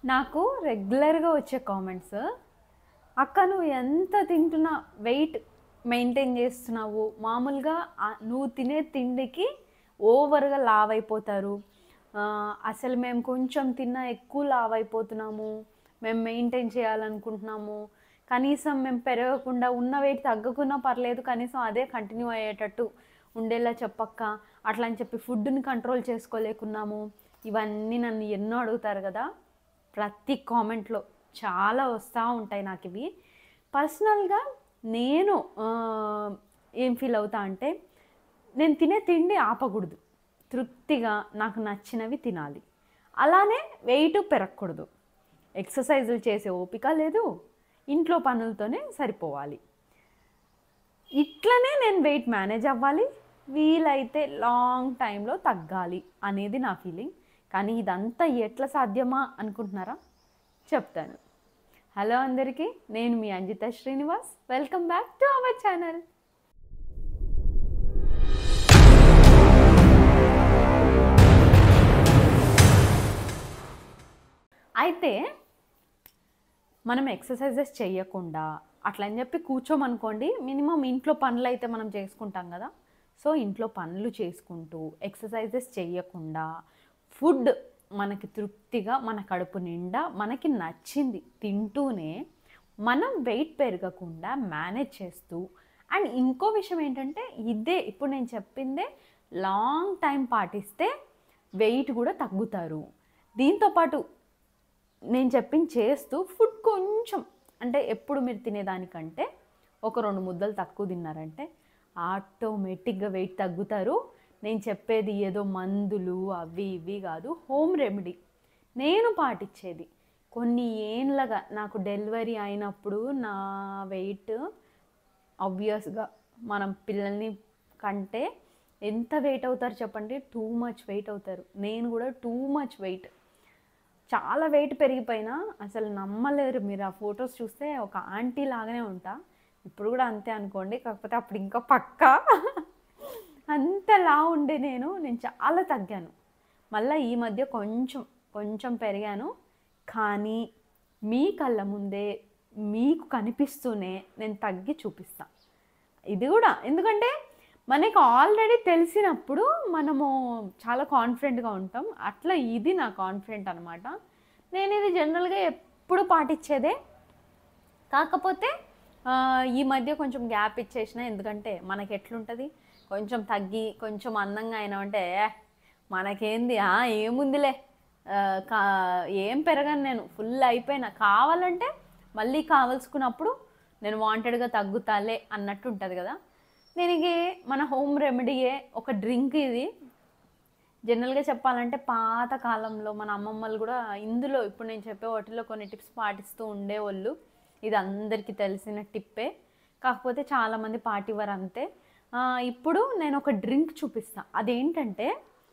నాకు రెగ్యులర్గా వచ్చే కామెంట్స్ అక్క నువ్వు ఎంత తింటున్నా వెయిట్ మెయింటైన్ చేస్తున్నావు మామూలుగా ఆ- నువ్వు తినే తిండికి ఓవర్గా లావ్ అయిపోతారు ఆ, అసలు మేము కొంచెం తిన్నా ఎక్కువ లావ్ అయిపోతున్నాము మేము మెయింటైన్ చేయాలనుకుంటున్నాము కనీసం మేము పెరగకుండా ఉన్న వెయిట్ తగ్గకున్నా పర్లేదు కనీసం అదే కంటిన్యూ అయ్యేటట్టు ఉండేలా చెప్పక్క అట్లా అని చెప్పి ఫుడ్ని కంట్రోల్ చేసుకోలేకున్నాము ఇవన్నీ నన్ను ఎన్నో అడుగుతారు కదా ప్రతి కామెంట్లో చాలా వస్తూ ఉంటాయి నాకు ఇవి పర్సనల్గా నేను ఆ, ఏం ఫీల్ అవుతా అంటే నేను తినే తిండి ఆపకూడదు తృప్తిగా నాకు నచ్చినవి తినాలి అలానే వెయిట్ పెరగకూడదు ఎక్సర్సైజులు చేసే ఓపిక లేదు ఇంట్లో పనులతోనే సరిపోవాలి ఇట్లనే నేను వెయిట్ మేనేజ్ అవ్వాలి వీలైతే లాంగ్ టైంలో తగ్గాలి అనేది నా ఫీలింగ్ కానీ ఇదంతా ఎట్లా సాధ్యమా అనుకుంటున్నారా చెప్తాను హలో అందరికీ నేను మీ Anjitha Srinivas welcome back to our channel అయితే మనం ఎక్సర్సైజెస్ చేయకుండా అట్లా అని చెప్పి కూర్చోమనుకోండి మినిమం ఇంట్లో పనులు అయితే మనం చేసుకుంటాం కదా సో ఇంట్లో పనులు చేసుకుంటూ ఎక్సర్సైజెస్ చేయకుండా ఫుడ్ మనకి తృప్తిగా మన కడుపు నిండా మనకి నచ్చింది తింటూనే మనం వెయిట్ పెరగకుండా మేనేజ్ చేస్తూ అండ్ ఇంకో విషయం ఏంటంటే ఇదే ఇప్పుడు నేను చెప్పిందే లాంగ్ టైం పాటిస్తే వెయిట్ కూడా తగ్గుతారు దీంతోపాటు నేను చెప్పింది చేస్తూ ఫుడ్ కొంచెం అంటే ఎప్పుడు మీరు తినేదానికంటే ఒక రెండు ముద్దలు తక్కువ తిన్నారంటే ఆటోమేటిక్గా వెయిట్ తగ్గుతారు నేను చెప్పేది ఏదో మందులు అవి ఇవి కాదు హోమ్ రెమెడీ నేను పాటించేది కొన్ని ఏండ్లగా నాకు డెలివరీ అయినప్పుడు నా వెయిట్ ఆబ్వియస్గా మనం పిల్లల్ని కంటే ఎంత వెయిట్ అవుతారు చెప్పండి టూ మచ్ వెయిట్ అవుతారు నేను కూడా టూ మచ్ వెయిట్ చాలా వెయిట్ పెరిగిపోయినా అసలు నమ్మలేరు మీరు ఆ ఫొటోస్ చూస్తే ఒక ఆంటీ లాగానే ఉంటా ఇప్పుడు కూడా అంతే అనుకోండి కాకపోతే అప్పుడు ఇంకా పక్కా అంతలా ఉండే నేను నేను చాలా తగ్గాను మళ్ళీ ఈ మధ్య కొంచెం కొంచెం పెరిగాను కానీ మీ కళ్ళ ముందే మీకు కనిపిస్తూనే నేను తగ్గి చూపిస్తా ఇది కూడా ఎందుకంటే మనకి ఆల్రెడీ తెలిసినప్పుడు మనము చాలా కాన్ఫిడెంట్గా ఉంటాం అట్లా ఇది నా కాన్ఫిడెంట్ అనమాట నేను ఇది జనరల్గా ఎప్పుడు పాటించేదే కాకపోతే ఆ, ఈ మధ్య కొంచెం గ్యాప్ ఇచ్చేసిన ఎందుకంటే మనకి ఎట్లుంటుంది కొంచెం తగ్గి కొంచెం అందంగా అయినామంటే "ఏ, మనకేంది ఆ, ఏముందిలే ఆ, కా ఏం పెరగను నేను ఫుల్ అయిపోయినా కావాలంటే మళ్ళీ కావలసుకున్నప్పుడు నేను వాంటెడ్గా తగ్గుతాలే అన్నట్టు ఉంటుంది కదా దీనికి మన హోమ్ రెమెడీయే ఒక డ్రింక్ ఇది జనరల్గా చెప్పాలంటే పాత కాలంలో మన అమ్మమ్మలు కూడా ఇందులో ఇప్పుడు నేను చెప్పే వాటిలో కొన్ని టిప్స్ పాటిస్తూ ఉండేవాళ్ళు ఇది అందరికీ తెలిసిన టిప్పే కాకపోతే చాలామంది పాటివ్వరు అంతే ఆ, ఇప్పుడు నేను ఒక డ్రింక్ చూపిస్తా అదేంటంటే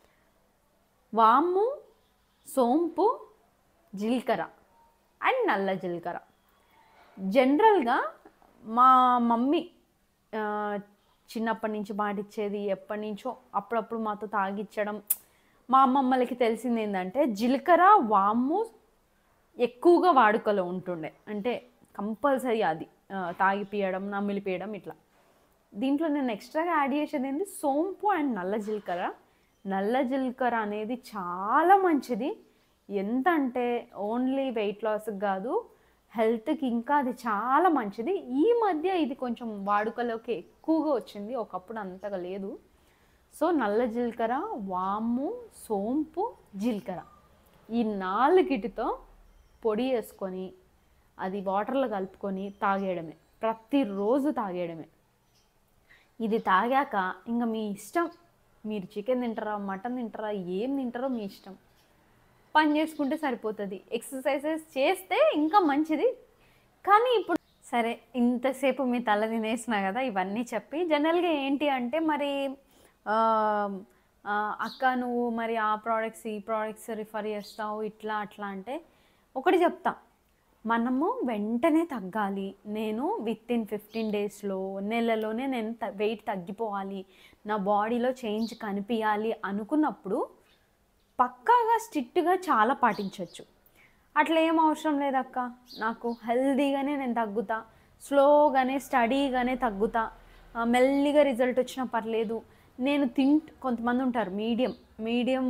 వాము సోంపు జీలకర్ర అండ్ నల్ల జీలకర్ర జనరల్గా మా మమ్మీ ఆ, చిన్నప్పటి నుంచి పాటించేది ఎప్పటి నుంచో అప్పుడప్పుడు మాతో తాగిచ్చడం మా అమ్మమ్మలకి తెలిసింది ఏంటంటే జీలకర్ర వాము ఎక్కువగా వాడుకలో ఉంటుండే అంటే కంపల్సరీ అది ఆ, తాగిపియడం నమిలిపియడం ఇట్లా దీంట్లో నేను ఎక్స్ట్రాగా యాడ్ చేసేది ఏంటి సోంపు అండ్ నల్ల జీలకర్ర నల్ల జీలకర్ర అనేది చాలా మంచిది ఎంత అంటే ఓన్లీ వెయిట్ లాస్కి కాదు హెల్త్కి ఇంకా అది చాలా మంచిది ఈ మధ్య ఇది కొంచెం వాడుకలోకి ఎక్కువగా వచ్చింది ఒకప్పుడు అంతగా లేదు సో నల్ల జీలకర్ర వాము సోంపు జీలకర్ర ఈ నాలుగిటితో పొడి వేసుకొని అది వాటర్లో కలుపుకొని తాగేయడమే ప్రతిరోజు తాగేయడమే ఇది తాగాక ఇంకా మీ ఇష్టం మీరు చికెన్ తింటారా మటన్ తింటారా ఏం తింటారో మీ ఇష్టం పని చేసుకుంటే సరిపోతుంది ఎక్సర్సైజెస్ చేస్తే ఇంకా మంచిది కానీ ఇప్పుడు సరే ఇంతసేపు మీ తల తినేసిన కదా ఇవన్నీ చెప్పి జనరల్గా ఏంటి అంటే మరి ఆ, ఆ, అక్క నువ్వు మరి ఆ ప్రోడక్ట్స్ ఈ ప్రోడక్ట్స్ రిఫర్ చేస్తావు ఇట్లా అట్లా అంటే ఒకటి చెప్తా మనము వెంటనే తగ్గాలి నేను విత్ ఇన్ ఫిఫ్టీన్ డేస్లో నెలలోనే నేను వెయిట్ తగ్గిపోవాలి నా బాడీలో చేంజ్ కనిపించాలి అనుకున్నప్పుడు పక్కాగా స్ట్రిక్ట్గా చాలా పాటించవచ్చు అట్లా ఏం అవసరం లేదక్క నాకు హెల్దీగానే నేను తగ్గుతా స్లోగానే స్టడీగానే తగ్గుతా ఆ, మెల్లిగా రిజల్ట్ వచ్చినా పర్లేదు నేను తింట్ కొంతమంది ఉంటారు మీడియం మీడియం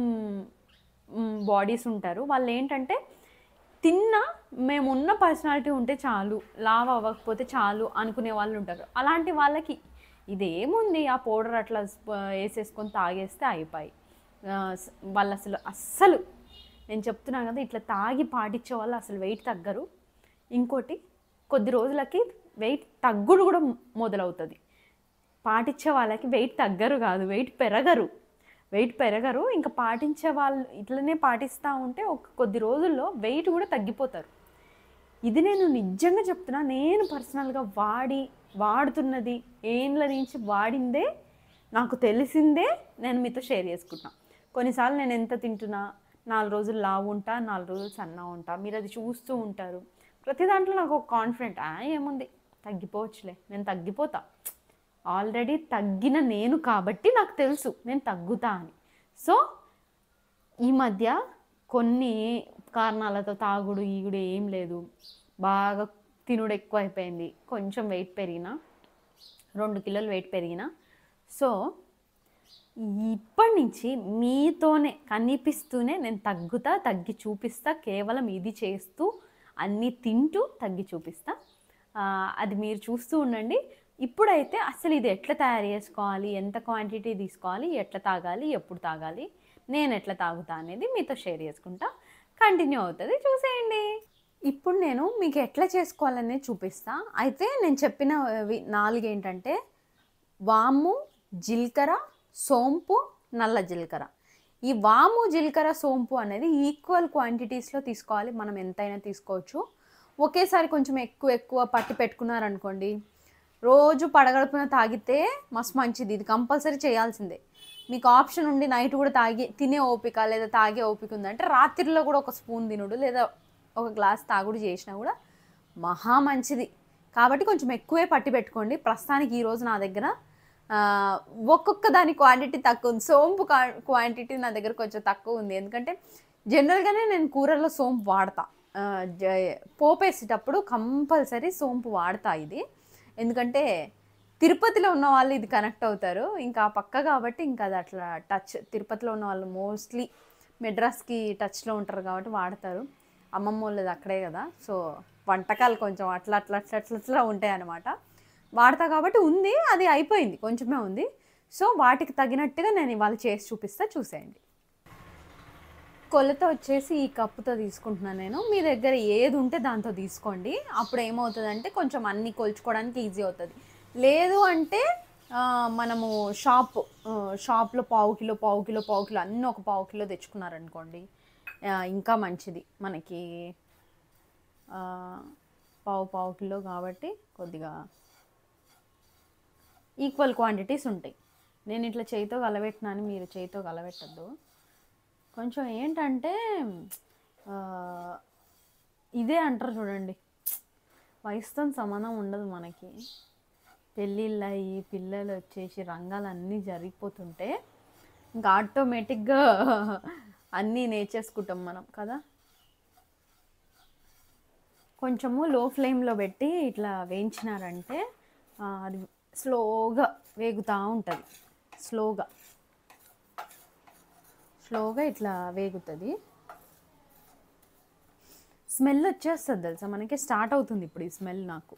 బాడీస్ ఉంటారు వాళ్ళు ఏంటంటే తిన్నా మేమున్న పర్సనాలిటీ ఉంటే చాలు లావ్ అవ్వకపోతే చాలు అనుకునే వాళ్ళు ఉంటారు అలాంటి వాళ్ళకి ఇదేముంది ఆ పౌడర్ అట్లా స్ప- వేసేసుకొని తాగేస్తే అయిపోయి ఆ, స- వాళ్ళు అసలు అస్సలు నేను చెప్తున్నాను కదా ఇట్లా తాగి పాటించే వాళ్ళు అసలు వెయిట్ తగ్గరు ఇంకోటి కొద్ది రోజులకి వెయిట్ తగ్గుడు కూడా మొదలవుతుంది పాటించే వాళ్ళకి వెయిట్ తగ్గరు కాదు వెయిట్ పెరగరు వెయిట్ పెరగరు ఇంకా పాటించే వాళ్ళు ఇట్లనే పాటిస్తూ ఉంటే ఒక కొద్ది రోజుల్లో వెయిట్ కూడా తగ్గిపోతారు ఇది నేను నిజంగా చెప్తున్నా నేను పర్సనల్గా వాడి వాడుతున్నది ఏండ్ల నుంచి వాడిందే నాకు తెలిసిందే నేను మీతో షేర్ చేసుకుంటున్నా కొన్నిసార్లు నేను ఎంత తింటున్నా నాలుగు రోజులు లావు ఉంటా నాలుగు రోజులు సన్న ఉంటా మీరు అది చూస్తూ ఉంటారు ప్రతి దాంట్లో నాకు ఒక కాన్ఫిడెంట్ ఆ ఏముంది తగ్గిపోవచ్చులే నేను తగ్గిపోతా ఆల్రెడీ తగ్గిన నేను కాబట్టి నాకు తెలుసు నేను తగ్గుతా అని సో ఈ మధ్య కొన్ని కారణాలతో తాగుడు ఈగుడు ఏం లేదు బాగా తినుడు ఎక్కువ అయిపోయింది కొంచెం వెయిట్ పెరిగిన రెండు కిలోలు వెయిట్ పెరిగిన సో ఇప్పటి నుంచి మీతోనే కనిపిస్తూనే నేను తగ్గుతా తగ్గి చూపిస్తా కేవలం ఇది చేస్తూ అన్నీ తింటూ తగ్గి చూపిస్తా ఆ, అది మీరు చూస్తూ ఉండండి ఇప్పుడైతే అసలు ఇది ఎట్లా తయారు చేసుకోవాలి ఎంత క్వాంటిటీ తీసుకోవాలి ఎట్లా తాగాలి ఎప్పుడు తాగాలి నేను ఎట్లా తాగుతా అనేది మీతో షేర్ చేసుకుంటా కంటిన్యూ అవుతుంది చూసేయండి ఇప్పుడు నేను మీకు ఎట్లా చేసుకోవాలనేది చూపిస్తా అయితే నేను చెప్పిన నాలుగు ఏంటంటే వాము జీలకర్ర సోంపు నల్ల జీలకర్ర ఈ వాము జీలకర్ర సోంపు అనేది ఈక్వల్ క్వాంటిటీస్లో తీసుకోవాలి మనం ఎంతైనా తీసుకోవచ్చు ఒకేసారి కొంచెం ఎక్కువ ఎక్కువ పట్టి పెట్టుకున్నారనుకోండి రోజు పడగడుపున తాగితే మస్తు మంచిది ఇది కంపల్సరీ చేయాల్సిందే మీకు ఆప్షన్ ఉండి నైట్ కూడా తాగి తినే ఓపిక లేదా తాగే ఓపిక ఉందంటే రాత్రిలో కూడా ఒక స్పూన్ తినుడు లేదా ఒక గ్లాస్ తాగుడు చేసినా కూడా మహా మంచిది కాబట్టి కొంచెం ఎక్కువే పట్టి పెట్టుకోండి ప్రస్తుతానికి ఈరోజు నా దగ్గర ఆ, ఒక్కొక్క దాని క్వాంటిటీ తక్కువ ఉంది సోంపు క్వాంటిటీ నా దగ్గర కొంచెం తక్కువ ఉంది ఎందుకంటే జనరల్గానే నేను కూరల్లో సోంపు వాడతా ఆ, జ- పోపేసేటప్పుడు కంపల్సరీ సోంపు వాడతా ఇది ఎందుకంటే తిరుపతిలో ఉన్న వాళ్ళు ఇది కనెక్ట్ అవుతారు ఇంకా పక్క కాబట్టి ఇంకా అది అట్లా టచ్ తిరుపతిలో ఉన్న వాళ్ళు మోస్ట్లీ మెడ్రాస్కి టచ్లో ఉంటారు కాబట్టి వాడతారు అమ్మమ్మ వాళ్ళది అక్కడే కదా సో వంటకాలు కొంచెం అట్లా అట్లా అట్లా అట్లా అట్లా ఉంటాయి అన్నమాట వాడతా కాబట్టి ఉంది అది అయిపోయింది కొంచెమే ఉంది సో వాటికి తగినట్టుగా నేను ఇవాళ చేసి చూపిస్తా చూసేయండి కొలత వచ్చేసి ఈ కప్పుతో తీసుకుంటున్నాను నేను మీ దగ్గర ఏది ఉంటే దాంతో తీసుకోండి అప్పుడు ఏమవుతుందంటే కొంచెం అన్ని కొలుచుకోవడానికి ఈజీ అవుతుంది లేదు అంటే ఆ, మనము షాప్ ఆ, షాప్లో పావు కిలో పావు కిలో పావు కిలో అన్నీ ఒక పావు కిలో తెచ్చుకున్నారనుకోండి ఆ, ఇంకా మంచిది మనకి ఆ, పావు పావు కిలో కాబట్టి కొద్దిగా ఈక్వల్ క్వాంటిటీస్ ఉంటాయి నేను ఇట్లా చేయితో కలబెట్టినాను మీరు చేయితో కలబెట్టద్దు కొంచెం ఏంటంటే ఆ, ఇదే అంటారు చూడండి వయసుతో సంబంధం ఉండదు మనకి పెళ్ళిళ్ళు అయ్యి పిల్లలు వచ్చేసి రంగాలన్నీ జరిగిపోతుంటే ఇంకా ఆటోమేటిక్గా అన్నీ నేర్చేసుకుంటాం మనం కదా కొంచెము లో ఫ్లేమ్లో పెట్టి ఇట్లా వేయించినారంటే ఆ, అది స్లోగా వేగుతూ ఉంటుంది స్లోగా స్లోగా ఇట్లా వేగుతుంది స్మెల్ వచ్చేస్తుంది తెలుసా మనకి స్టార్ట్ అవుతుంది ఇప్పుడు ఈ స్మెల్ నాకు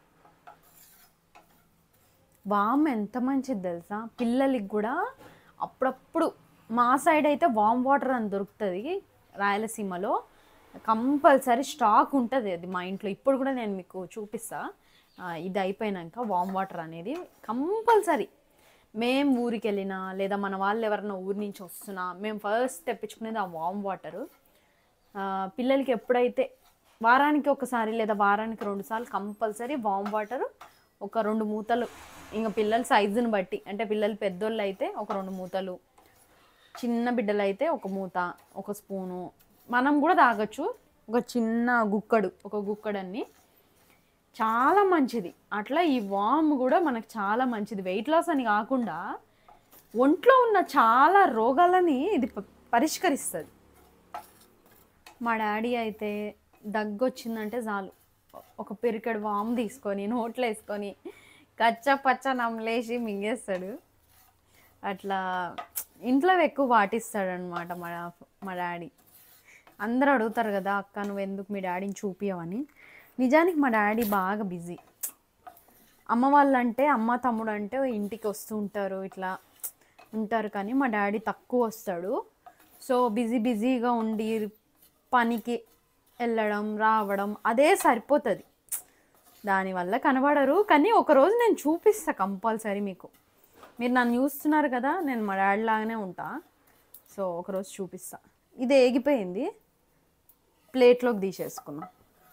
వామ్ ఎంత మంచిది తెలుసా పిల్లలకి కూడా అప్పుడప్పుడు మా సైడ్ అయితే వామ్ వాటర్ అని దొరుకుతుంది రాయలసీమలో కంపల్సరీ స్టాక్ ఉంటుంది అది మా ఇంట్లో ఇప్పుడు కూడా నేను మీకు చూపిస్తా ఆ, ఇది అయిపోయినాక వామ్ వాటర్ అనేది కంపల్సరీ మేము ఊరికి వెళ్ళినా లేదా మన వాళ్ళు ఎవరైనా ఊరి నుంచి వస్తున్నా మేము ఫస్ట్ తెప్పించుకునేది ఆ వామ్ వాటరు ఆ, పిల్లలకి ఎప్పుడైతే వారానికి ఒకసారి లేదా వారానికి రెండు సార్లు కంపల్సరీ వామ్ వాటర్ ఒక రెండు మూతలు ఇంకా పిల్లల సైజుని బట్టి అంటే పిల్లలు పెద్దోళ్ళు అయితే ఒక రెండు మూతలు చిన్న బిడ్డలు అయితే ఒక మూత ఒక స్పూను మనం కూడా తాగొచ్చు ఒక చిన్న గుక్కడు ఒక గుక్కడన్ని చాలా మంచిది అట్లా ఈ వామ్ కూడా మనకు చాలా మంచిది వెయిట్ లాస్ అని కాకుండా ఒంట్లో ఉన్న చాలా రోగాలని ఇది ప- పరిష్కరిస్తుంది మా డాడీ అయితే దగ్గు వచ్చిందంటే చాలు ఒక పిరికెడు వాము తీసుకొని నోట్లో వేసుకొని కచ్చ పచ్చ నమ్మలేసి మింగేస్తాడు అట్లా ఇంట్లో ఎక్కువ పాటిస్తాడు అనమాట మా మా డాడీ అందరూ అడుగుతారు కదా అక్క నువ్వు ఎందుకు మీ డాడీని చూపియవని నిజానికి మా డాడీ బాగా బిజీ అమ్మ వాళ్ళంటే అమ్మ తమ్ముడు అంటే ఇంటికి వస్తూ ఉంటారు ఇట్లా ఉంటారు కానీ మా డాడీ తక్కువ వస్తాడు సో బిజీ బిజీగా ఉండి పనికి వెళ్ళడం రావడం అదే సరిపోతుంది దానివల్ల కనబడరు కానీ ఒకరోజు నేను చూపిస్తా కంపల్సరీ మీకు మీరు నన్ను చూస్తున్నారు కదా నేను మా డాడీ లాగానే ఉంటా సో ఒకరోజు చూపిస్తా ఇది ఏగిపోయింది ప్లేట్లోకి తీసేసుకున్నాం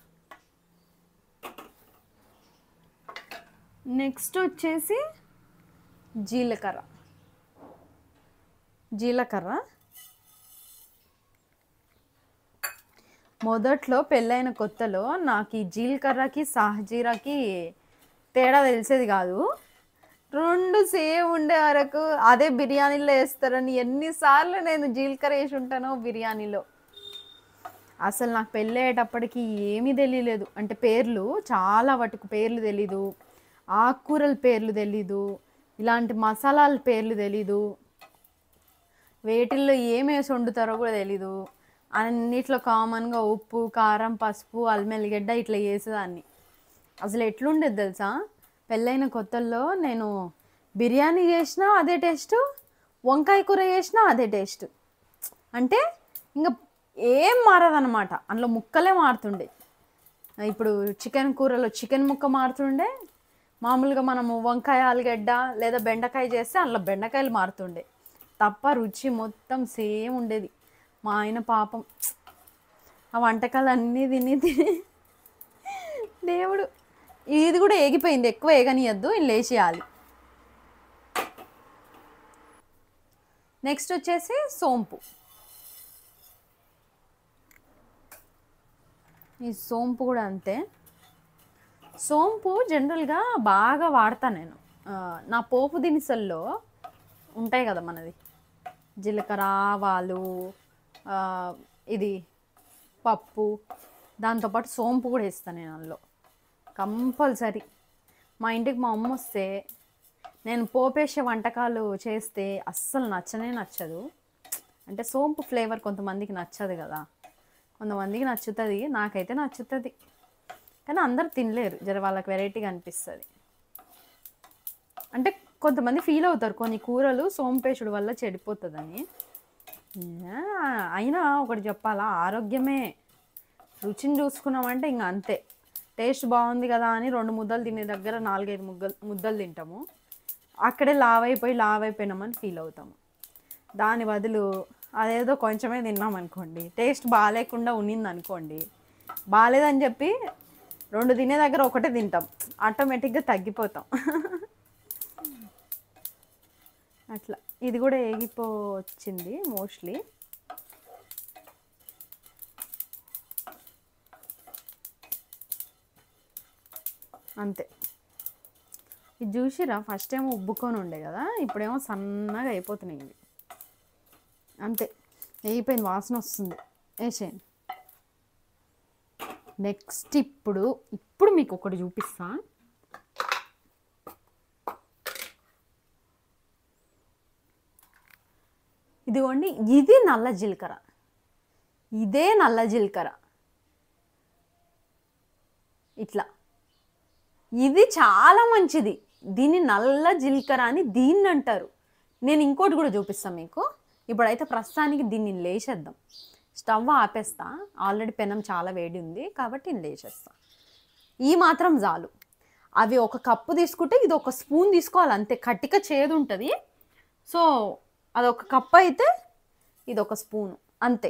నెక్స్ట్ వచ్చేసి జీలకర్ర జీలకర్ర మొదట్లో పెళ్ళైన కొత్తలో నాకు ఈ జీలకర్రకి సహజీరాకి తేడా తెలిసేది కాదు రెండు సేమ్ ఉండే వరకు అదే బిర్యానీలో వేస్తారని ఎన్నిసార్లు నేను జీలకర్ర వేసి ఉంటానో బిర్యానీలో అసలు నాకు పెళ్ళయ్యేటప్పటికి ఏమీ తెలియలేదు అంటే పేర్లు చాలా వాటికి పేర్లు తెలీదు ఆకుకూరల పేర్లు తెలీదు ఇలాంటి మసాలాల పేర్లు తెలీదు వేటిల్లో ఏం వేసి వండుతారో కూడా తెలీదు అన్నిట్లో కామన్గా ఉప్పు కారం పసుపు అల్మెల్లిగడ్డ ఇట్లా వేసేదాన్ని అసలు ఎట్లుండేది తెలుసా పెళ్ళైన కొత్తల్లో నేను బిర్యానీ చేసినా అదే టేస్ట్ వంకాయ కూర చేసినా అదే టేస్ట్ అంటే ఇంకా ఏం మారదన్నమాట అందులో ముక్కలే మారుతుండే ఇప్పుడు చికెన్ కూరలో చికెన్ ముక్క మారుతుండే మామూలుగా మనము వంకాయ ఆలుగడ్డ లేదా బెండకాయ చేస్తే అందులో బెండకాయలు మారుతుండే తప్ప రుచి మొత్తం సేమ్ ఉండేది మా ఆయన పాపం ఆ వంటకాలు అన్నీ తిని తిని దేవుడు ఇది కూడా ఏగిపోయింది ఎక్కువ ఏగనియద్దు ఇది లేచేయాలి నెక్స్ట్ వచ్చేసి సోంపు ఈ సోంపు కూడా అంతే సోంపు జనరల్గా బాగా వాడతా నేను ఆ, నా పోపు దినుసుల్లో ఉంటాయి కదా మనది జీలకర్ర ఆవాలు ఆ, ఇది పప్పు దాంతోపాటు సోంపు కూడా వేస్తాను నేను అందులో కంపల్సరీ మా ఇంటికి మా అమ్మ వస్తే నేను పోపేసే వంటకాలు చేస్తే అస్సలు నచ్చనే నచ్చదు అంటే సోంపు ఫ్లేవర్ కొంతమందికి నచ్చదు కదా కొంతమందికి నచ్చుతుంది నాకైతే నచ్చుతుంది కానీ అందరు తినలేరు జర వాళ్ళకి వెరైటీగా అనిపిస్తుంది అంటే కొంతమంది ఫీల్ అవుతారు కొన్ని కూరలు సోంపేషుడు వల్ల చెడిపోతుందని యా, అయినా ఒకటి చెప్పాలా ఆరోగ్యమే రుచిని చూసుకున్నామంటే ఇంకా అంతే టేస్ట్ బాగుంది కదా అని రెండు ముద్దలు తినే దగ్గర నాలుగైదు ముగ్గలు ముద్దలు తింటాము అక్కడే లావ్ అయిపోయి లావ్ అయిపోయినామని ఫీల్ అవుతాము దాని బదులు అదేదో కొంచెమే తిన్నాం అనుకోండి టేస్ట్ బాగాలేకుండా ఉన్నింది అనుకోండి బాగాలేదని చెప్పి రెండు తినే దగ్గర ఒకటే తింటాం ఆటోమేటిక్గా తగ్గిపోతాం అట్లా ఇది కూడా ఏగిపోవచ్చింది మోస్ట్లీ అంతే ఇది చూసిరా ఫస్ట్ ఏమో ఉబ్బుకొని ఉండే కదా ఇప్పుడేమో సన్నగా అయిపోతున్నాయి ఇవి అంతే వేయిపోయింది వాసన వస్తుంది వేసేయండి నెక్స్ట్ ఇప్పుడు ఇప్పుడు మీకు ఒకటి చూపిస్తా ఇదిగోండి ఇది నల్ల జీలకర్ర ఇదే నల్ల జీలకర్ర ఇట్లా ఇది చాలా మంచిది దీన్ని నల్ల జీలకర్ర అని దీన్ని అంటారు నేను ఇంకోటి కూడా చూపిస్తాను మీకు ఇప్పుడైతే ప్రస్తుతానికి దీన్ని లేచేద్దాం స్టవ్ ఆపేస్తా ఆల్రెడీ పెనం చాలా వేడి ఉంది కాబట్టి నేను లేచేస్తా ఈ మాత్రం చాలు అవి ఒక కప్పు తీసుకుంటే ఇది ఒక స్పూన్ తీసుకోవాలి అంతే కట్టిక చేదు ఉంటుంది సో అదొక కప్పు అయితే ఇది ఒక స్పూను అంతే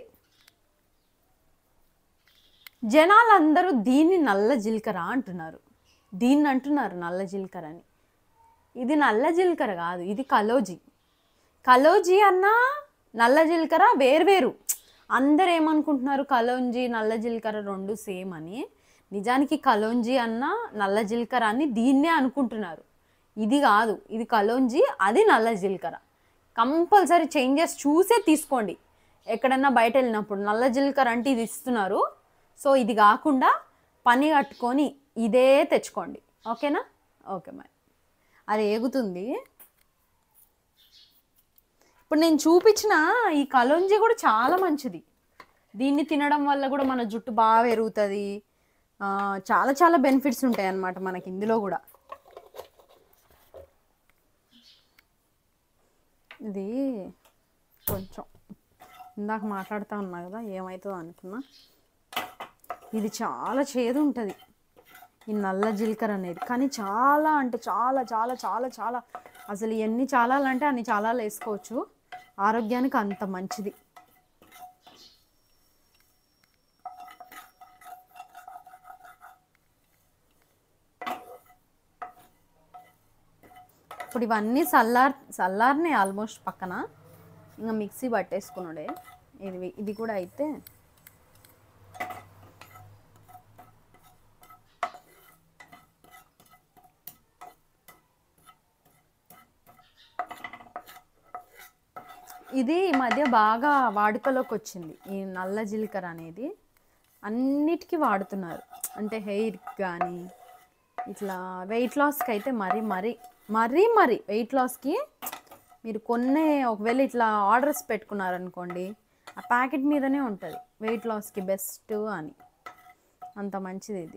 జనాలందరూ దీన్ని నల్ల జీలకర్ర అంటున్నారు దీన్ని అంటున్నారు నల్ల జీలకర్ర అని ఇది నల్ల జీలకర్ర కాదు ఇది కలోజీ కలోజీ అన్న నల్ల జీలకర్ర వేర్వేరు అందరు ఏమనుకుంటున్నారు కలోంజీ నల్ల జీలకర్ర రెండు సేమ్ అని నిజానికి కలోంజీ అన్న నల్ల జీలకర్ర అని దీన్నే అనుకుంటున్నారు ఇది కాదు ఇది కలోంజీ అది నల్ల జీలకర్ర కంపల్సరీ చేంజెస్ చూసే తీసుకోండి ఎక్కడన్నా బయట వెళ్ళినప్పుడు నల్ల జీలకర్ర అంటే ఇది ఇస్తున్నారు సో ఇది కాకుండా పని కట్టుకొని ఇదే తెచ్చుకోండి ఓకేనా ఓకే మరి అది ఏగుతుంది ఇప్పుడు నేను చూపించిన ఈ కలోంజి కూడా చాలా మంచిది దీన్ని తినడం వల్ల కూడా మన జుట్టు బాగా పెరుగుతుంది ఆ, చాలా చాలా బెనిఫిట్స్ ఉంటాయి అన్నమాట మనకి ఇందులో కూడా ఇది కొంచెం ఇందాక మాట్లాడుతూ ఉన్నా కదా ఏమవుతుందో అనుకున్నా ఇది చాలా చేదు ఉంటుంది ఈ నల్ల జీలకర్ర అనేది కానీ చాలా అంటే చాలా చాలా చాలా చాలా అసలు ఎన్ని చాలాలంటే అన్ని చాలా వేసుకోవచ్చు ఆరోగ్యానికి అంత మంచిది ఇప్పుడు ఇవన్నీ సల్లార్ సల్లార్నే ఆల్మోస్ట్ పక్కన ఇంకా మిక్సీ పట్టేసుకున్నాడే ఇది ఇది కూడా అయితే ఇది ఈ మధ్య బాగా వాడుకలోకి వచ్చింది ఈ నల్ల జీలకర్ర అనేది అన్నిటికీ వాడుతున్నారు అంటే హెయిర్ కానీ ఇట్లా వెయిట్ లాస్కి అయితే మరీ మరీ మరీ మరీ వెయిట్ లాస్కి మీరు కొన్నే ఒకవేళ ఇట్లా ఆర్డర్స్ పెట్టుకున్నారనుకోండి ఆ ప్యాకెట్ మీదనే ఉంటుంది వెయిట్ లాస్కి బెస్ట్ అని అంత మంచిది ఇది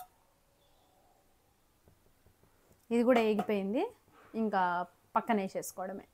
ఇది కూడా ఏగిపోయింది ఇంకా పక్కన వేసేసుకోవడమే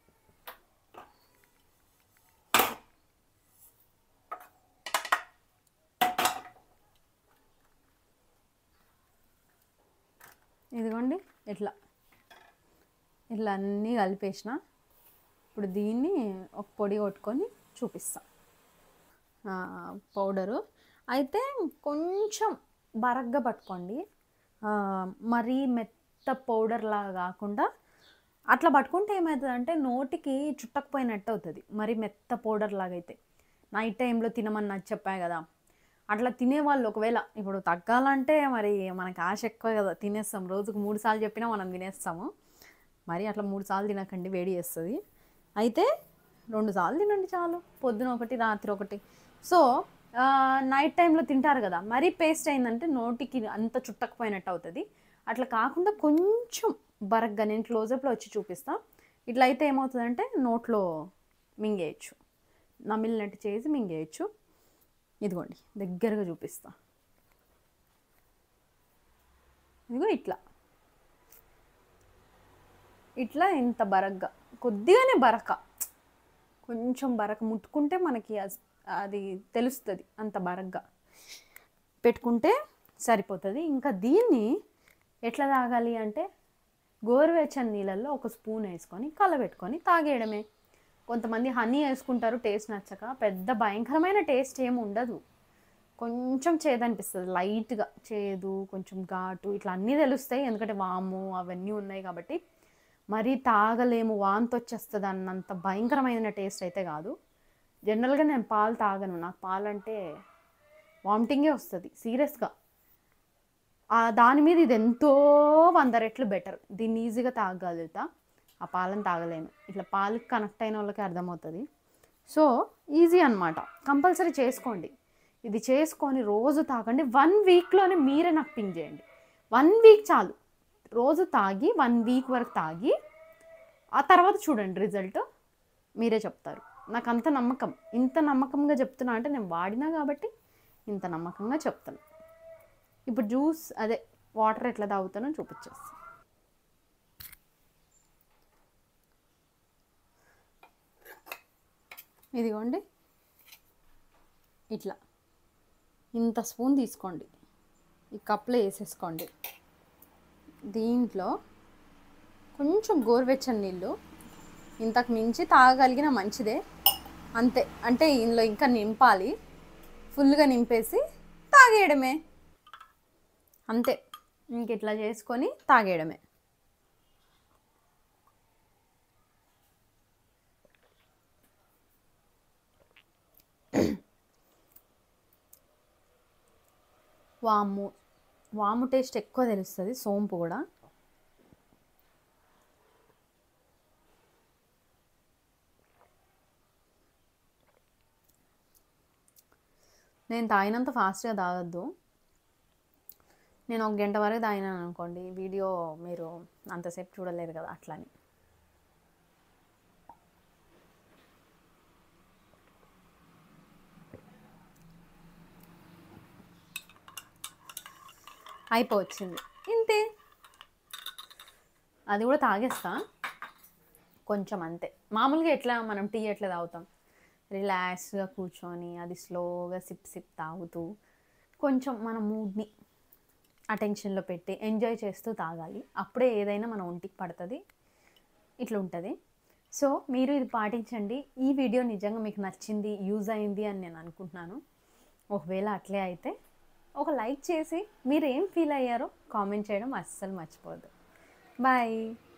ఇదిగోండి ఇట్లా ఇట్లా అన్నీ కలిపేసిన ఇప్పుడు దీన్ని ఒక పొడి కొట్టుకొని చూపిస్తా ఆ, పౌడరు అయితే కొంచెం బరగ్గా పట్టుకోండి ఆ, మరీ మెత్త పౌడర్ లాగా కాకుండా అట్లా పట్టుకుంటే ఏమవుతుందంటే నోటికి చుట్టకపోయినట్టు అవుతుంది మరి మెత్త పౌడర్ లాగా అయితే నైట్ టైంలో తినమని నాకు చెప్పా కదా అట్లా తినేవాళ్ళు ఒకవేళ ఇప్పుడు తగ్గాలంటే మరి మనకి ఆశ ఎక్కువ కదా తినేస్తాం రోజుకు మూడు సార్లు చెప్పినా మనం తినేస్తాము మరి అట్లా మూడు సార్లు తినకండి వేడి చేస్తుంది అయితే రెండు సార్లు తినండి చాలు పొద్దున ఒకటి రాత్రి ఒకటి సో ఆ, నైట్ టైంలో తింటారు కదా మరీ పేస్ట్ అయిందంటే నోటికి అంత చుట్టకపోయినట్టు అవుతుంది అట్లా కాకుండా కొంచెం బరగ్గా నేను క్లోజప్లో వచ్చి చూపిస్తా ఇట్లా అయితే ఏమవుతుందంటే నోట్లో మింగేయచ్చు నమిలినట్టు చేసి మింగేయచ్చు ఇదిగోండి దగ్గరగా చూపిస్తా ఇదిగో ఇట్లా ఇట్లా ఇంత బరగ్గా కొద్దిగానే బరక కొంచెం బరక ముట్టుకుంటే మనకి అస్- అది తెలుస్తుంది అంత బరగ్గా పెట్టుకుంటే సరిపోతుంది ఇంకా దీన్ని ఎట్లా తాగాలి అంటే గోరువెచ్చని నీళ్ళల్లో ఒక స్పూన్ వేసుకొని కలబెట్టుకొని తాగేయడమే కొంతమంది హనీ వేసుకుంటారు టేస్ట్ నచ్చక పెద్ద భయంకరమైన టేస్ట్ ఏమి ఉండదు కొంచెం చేదు అనిపిస్తుంది లైట్గా చేదు కొంచెం ఘాటు ఇట్లా అన్నీ తెలుస్తాయి ఎందుకంటే వాము అవన్నీ ఉన్నాయి కాబట్టి మరీ తాగలేము వాంతి వచ్చేస్తుంది అన్నంత భయంకరమైన టేస్ట్ అయితే కాదు జనరల్గా నేను పాలు తాగను నాకు పాలంటే వామిటింగే వస్తుంది సీరియస్గా ఆ దాని మీద ఇది ఎంతో వంద రెట్లు బెటర్ దీన్ని ఈజీగా తాగలుగుతా ఆ పాలను తాగలేను ఇట్లా పాలకు కనెక్ట్ అయిన వాళ్ళకి అర్థమవుతుంది సో ఈజీ అన్నమాట కంపల్సరీ చేసుకోండి ఇది చేసుకొని రోజు తాగండి వన్ వీక్లోనే మీరే నాకు పింగ్ చేయండి వన్ వీక్ చాలు రోజు తాగి వన్ వీక్ వరకు తాగి ఆ తర్వాత చూడండి రిజల్ట్ మీరే చెప్తారు నాకు అంత నమ్మకం ఇంత నమ్మకంగా చెప్తున్నా అంటే నేను వాడినా కాబట్టి ఇంత నమ్మకంగా చెప్తాను ఇప్పుడు జ్యూస్ అదే వాటర్ ఎట్లా తాగుతానో చూపించేస్తాను ఇదిగోండి ఇట్లా ఇంత స్పూన్ తీసుకోండి ఈ కప్లో వేసేసుకోండి దీంట్లో కొంచెం గోరువెచ్చని నీళ్ళు ఇంతకు మించి తాగగలిగిన మంచిదే అంతే అంటే ఇందులో ఇంకా నింపాలి ఫుల్గా నింపేసి తాగేయడమే అంతే ఇంక ఇట్లా చేసుకొని తాగేయడమే వాము వాము టేస్ట్ ఎక్కువ తెలుస్తుంది సోంపు కూడా నేను తాగినంత ఫాస్ట్గా తాగొద్దు నేను ఒక గంట వరకు తాగినాను అనుకోండి వీడియో మీరు అంతసేపు చూడలేరు కదా అట్లని అయిపోవచ్చింది ఇంతే అది కూడా తాగేస్తా కొంచెం అంతే మామూలుగా ఎట్లా మనం టీ ఎట్లా తాగుతాం రిలాక్స్గా కూర్చొని అది స్లోగా సిప్ సిప్ తాగుతూ కొంచెం మన మూడ్ని అటెన్షన్లో పెట్టి ఎంజాయ్ చేస్తూ తాగాలి అప్పుడే ఏదైనా మన ఒంటికి పడుతుంది ఇట్లా ఉంటుంది సో మీరు ఇది పాటించండి ఈ వీడియో నిజంగా మీకు నచ్చింది యూజ్ అయింది అని నేను అనుకుంటున్నాను ఒకవేళ అట్లే అయితే ఒక లైక్ చేసి మీరు ఏం ఫీల్ అయ్యారో కామెంట్ చేయడం అస్సలు మర్చిపోద్దు బాయ్